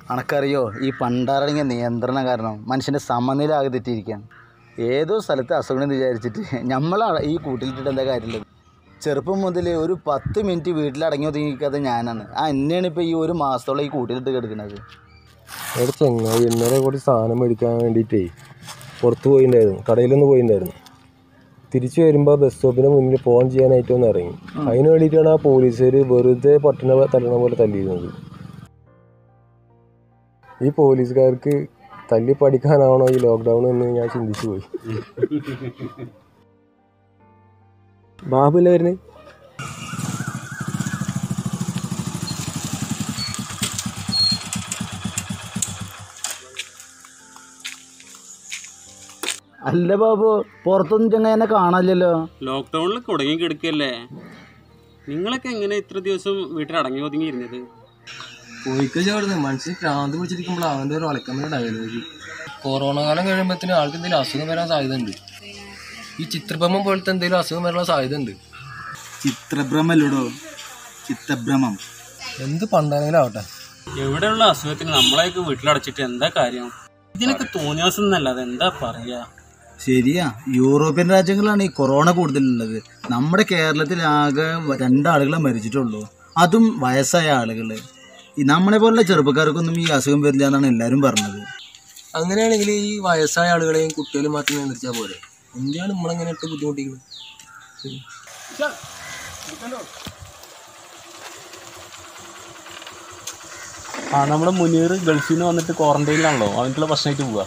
അണക്കറിയോ ഈ പണ്ടാറടങ്ങിയ നിയന്ത്രണം കാരണം മനുഷ്യൻ്റെ സമനില ആകെ തെറ്റിയിരിക്കുകയാണ് ഏതോ സ്ഥലത്ത് അസുഖം വിചാരിച്ചിട്ട് നമ്മൾ ഈ കൂട്ടിലിട്ടിട്ട് എന്താ കാര്യമുള്ളത് ചെറുപ്പം മുതൽ ഒരു പത്ത് മിനിറ്റ് വീട്ടിൽ അടങ്ങി ഒതുങ്ങിക്കാതെ ഞാനാണ് ആ എന്നെയാണ് ഇപ്പോൾ ഈ ഒരു മാസത്തോളം ഈ കൂട്ടിലിട്ട് കിടക്കുന്നത് എവിടെ ചെങ്ങായി ഇന്നലെ കൂടി സാധനം മേടിക്കാൻ വേണ്ടിയിട്ടേ പുറത്ത് പോയിണ്ടായിരുന്നു കടയിലൊന്ന് പോയിണ്ടായിരുന്നു തിരിച്ചു വരുമ്പോൾ ബസ് സ്റ്റോപ്പിന് മുന്നിൽ ഫോൺ ചെയ്യാനായിട്ട് ഒന്ന് ഇറങ്ങി അതിന് വേണ്ടിയിട്ടാണ് ആ പോലീസുകാർ വെറുതെ പട്ടണ തല്ലണ പോലെ തല്ലിയിരുന്നത് ഈ പോലീസുകാർക്ക് തല്ലി പഠിക്കാനാണോ ഈ ലോക്ക്ഡൗൺ എന്ന് ഞാൻ ചിന്തിച്ചു പോയി ബാബുല്ലേ വരുന്നത് അല്ല ബാബു പുറത്തൊന്നും ചങ്ങ എന്നെ കാണാനില്ലല്ലോ ലോക്ക്ഡൗണിൽ കുടങ്ങി കിടക്കല്ലേ നിങ്ങളൊക്കെ എങ്ങനെ ഇത്ര ദിവസം വീട്ടിൽ അടങ്ങി ഒതുങ്ങി ഇരുന്നത് കോഴിക്കോ ചേർന്ന് മനുഷ്യൻ ഭ്രാന്ത് പിടിച്ചിരിക്കുമ്പോൾ അവൻ്റെ ഒരു ഒലക്കമ്മ ഡയലോഗ് കൊറോണ കാലം കഴിയുമ്പോഴത്തേനും ആൾക്ക് എന്തെങ്കിലും അസുഖം വരാൻ സാധ്യത ഉണ്ട് ഈ ചിത്രബമ്മം പോലത്തെ എന്തെങ്കിലും അസുഖം വരാനുള്ള സാധ്യത ഉണ്ട് ചിത്രഭ്രമല്ലടോ ചിത്തഭ്രമം എന്ത് പണ്ടാണെങ്കിലും ആവട്ടെ എവിടെയുള്ള അസുഖത്തിന് നമ്മളെയൊക്കെ വീട്ടിലടച്ചിട്ട് എന്താ കാര്യം ഇതിനൊക്കെ തോന്നിയാസം എന്നല്ലാതെ എന്താ പറയാ ശരിയാ യൂറോപ്യൻ രാജ്യങ്ങളാണ് ഈ കൊറോണ കൂടുതലുള്ളത് നമ്മുടെ കേരളത്തിൽ ആകെ രണ്ടാളുകളെ മരിച്ചിട്ടുള്ളൂ അതും വയസ്സായ ആളുകൾ നമ്മളെ പോലുള്ള ചെറുപ്പക്കാർക്കൊന്നും ഈ അസുഖം വരില്ല എന്നാണ് എല്ലാവരും പറഞ്ഞത് അങ്ങനെയാണെങ്കിൽ ഈ വയസ്സായ ആളുകളെയും കുട്ടികളെയും മാത്രം നിയന്ത്രിച്ചാൽ പോരെ എന്തിനാണ് നമ്മളിങ്ങനെ ഇട്ട് ബുദ്ധിമുട്ടിക്കുന്നത് ആ നമ്മുടെ മുനീർ ഗൾഫിൽ നിന്ന് വന്നിട്ട് ക്വാറന്റൈനിലാണല്ലോ അവനുള്ള ഭക്ഷണമായിട്ട് പോവാ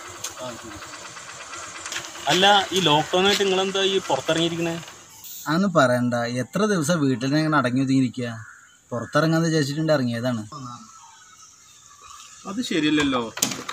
അല്ല ഈ ലോക്ക്ഡൗൺ ആയിട്ട് നിങ്ങളെന്താ ഈ പുറത്തിറങ്ങിയിരിക്കണേ അതൊന്നും പറയണ്ട എത്ര ദിവസം വീട്ടിൽ നിന്ന് ഇങ്ങനെ അടങ്ങി ഒതുങ്ങിയിരിക്കുക പുറത്തിറങ്ങാന്ന് വിചാരിച്ചിട്ടുണ്ട് ഇറങ്ങിയതാണ് അത് ശരിയല്ലല്ലോ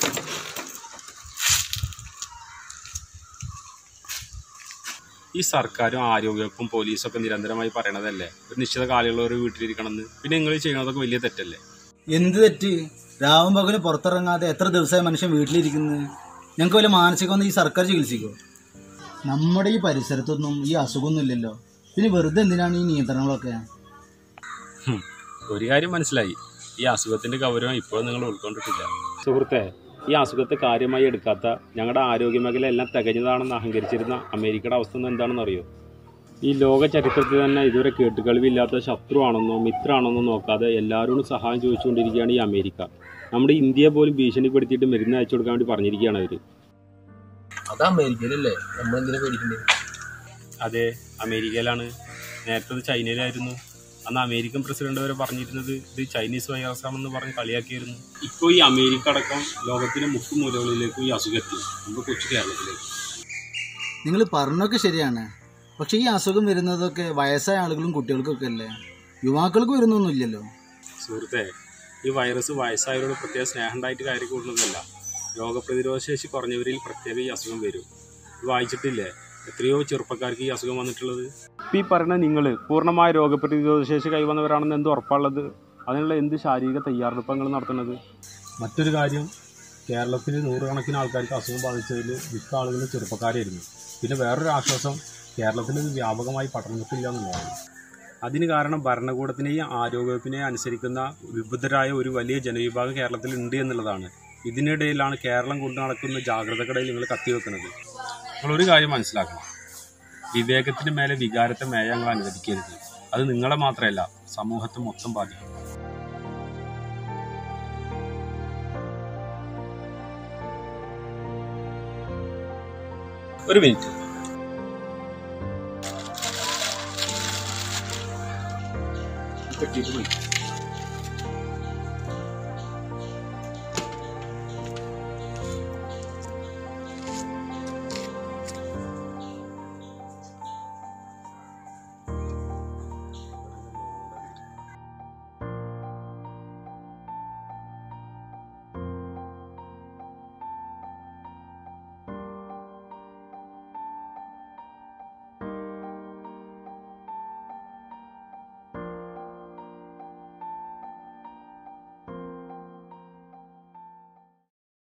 ഈ സർക്കാരും ആരോഗ്യവും പോലീസൊക്കെ നിരന്തരമായി പറയണതല്ലേ ഒരു നിശ്ചിത കാലയുള്ളവർ വീട്ടിലിരിക്കണമെന്ന് പിന്നെ നിങ്ങൾ ചെയ്യണതൊക്കെ വലിയ തെറ്റല്ലേ എന്ത് തെറ്റ് രാവും പകലും പുറത്തിറങ്ങാതെ എത്ര ദിവസമായി മനുഷ്യൻ വീട്ടിലിരിക്കുന്നത് ഞങ്ങൾക്ക് വല്ല മാനസികമൊന്നും ഈ സർക്കാർ ചികിത്സിക്കോ നമ്മുടെ ഈ പരിസരത്തൊന്നും ഈ അസുഖമൊന്നും ഇല്ലല്ലോ പിന്നെ വെറുതെ എന്തിനാണ് ഈ നിയന്ത്രണങ്ങളൊക്കെ ഹും, ഒരു കാര്യം മനസ്സിലായി ഈ അസുഖത്തിന്റെ ഗൗരവം ഇപ്പോഴും നിങ്ങൾ ഉൾക്കൊണ്ടിട്ടില്ല സുഹൃത്തെ ഈ അസുഖത്തെ കാര്യമായി എടുക്കാത്ത ഞങ്ങളുടെ ആരോഗ്യ മേഖല എല്ലാം തികഞ്ഞതാണെന്ന് അഹങ്കരിച്ചിരുന്ന അമേരിക്കയുടെ അവസ്ഥ ഒന്ന് എന്താണെന്ന് അറിയോ ഈ ലോക ചരിത്രത്തിൽ തന്നെ ഇതുവരെ കേട്ടുകളിവില്ലാത്ത ശത്രുവാണെന്നോ മിത്രാണെന്നോ നോക്കാതെ എല്ലാവരോടും സഹായം ചോദിച്ചുകൊണ്ടിരിക്കുകയാണ് ഈ അമേരിക്ക നമ്മുടെ ഇന്ത്യയെ പോലും ഭീഷണിപ്പെടുത്തിയിട്ട് മരുന്ന് അയച്ചു കൊടുക്കാൻ വേണ്ടി പറഞ്ഞിരിക്കുകയാണ് അവർ അത് അമേരിക്കയിലല്ലേ നമ്മളെന്തിനാ പേടിക്കണ്ടേ അതെ അമേരിക്കയിലാണ് നേരത്തെ അത് ചൈനയിലായിരുന്നു അന്ന് അമേരിക്കൻ പ്രസിഡന്റ് വരെ പറഞ്ഞിരുന്നത് ഇത് ചൈനീസ് വൈറസ് ആണെന്ന് പറഞ്ഞ് കളിയാക്കിയിരുന്നു ഇപ്പോൾ ഈ അമേരിക്ക അടക്കം ലോകത്തിന്റെ മുക്കുമൂലകളിലേക്കും ഈ അസുഖം എത്തി നമ്മുടെ കൊച്ചു കേരളത്തിലേക്ക് നിങ്ങൾ പറഞ്ഞൊക്കെ ശരിയാണ് പക്ഷേ ഈ അസുഖം വരുന്നതൊക്കെ വയസ്സായ ആളുകളും കുട്ടികൾക്കൊക്കെ അല്ലേ യുവാക്കൾക്ക് വരുന്നൊന്നുമില്ലല്ലോ സുഹൃത്തെ ഈ വൈറസ് വയസ്സായവരോട് പ്രത്യേക സ്നേഹം ഉണ്ടായിട്ട് കയറി കൂടുന്നതല്ല രോഗപ്രതിരോധ ശേഷി കുറഞ്ഞവരിൽ പ്രത്യേക ഈ അസുഖം വരും ഇത് വായിച്ചിട്ടില്ലേ എത്രയോ ചെറുപ്പക്കാർക്ക് ഈ അസുഖം വന്നിട്ടുള്ളത് ഈ പറയുന്ന നിങ്ങൾ പൂർണ്ണമായ രോഗപ്രതിരോധ ശേഷി കൈവന്നവരാണെന്ന് എന്ത് ഉറപ്പാണുള്ളത് അതിനുള്ള എന്ത് ശാരീരിക തയ്യാറെടുപ്പങ്ങൾ നടത്തുന്നത് മറ്റൊരു കാര്യം കേരളത്തിൽ നൂറുകണക്കിന് ആൾക്കാർക്ക് അസുഖം ബാധിച്ചതിൽ മിക്ക ആളുകളും ചെറുപ്പക്കാരായിരുന്നു പിന്നെ വേറൊരു ആശ്വാസം കേരളത്തിൽ ഇത് വ്യാപകമായി പടർന്നിട്ടില്ല എന്നുള്ളതാണ് അതിന് കാരണം ഭരണകൂടത്തിനെയും ആരോഗ്യത്തിനെയും അനുസരിക്കുന്ന വിബുദ്ധരായ ഒരു വലിയ ജനവിഭാഗം കേരളത്തിൽ ഉണ്ട് എന്നുള്ളതാണ് ഇതിനിടയിലാണ് കേരളം കൊണ്ടു നടക്കുന്ന ജാഗ്രതക്കടയിൽ നിങ്ങൾ കത്തിവെക്കുന്നത് നിങ്ങൾ ഒരു കാര്യം മനസ്സിലാക്കണം വിവേകത്തിന് മേലെ വികാരത്തെ മേയ ഞങ്ങൾ അനുവദിക്കരുത് അത് നിങ്ങളെ മാത്രമല്ല സമൂഹത്തെ മൊത്തം ബാധിക്കും ഒരു മിനിറ്റ് കിട്ടിയിട്ട് വിളിക്കാം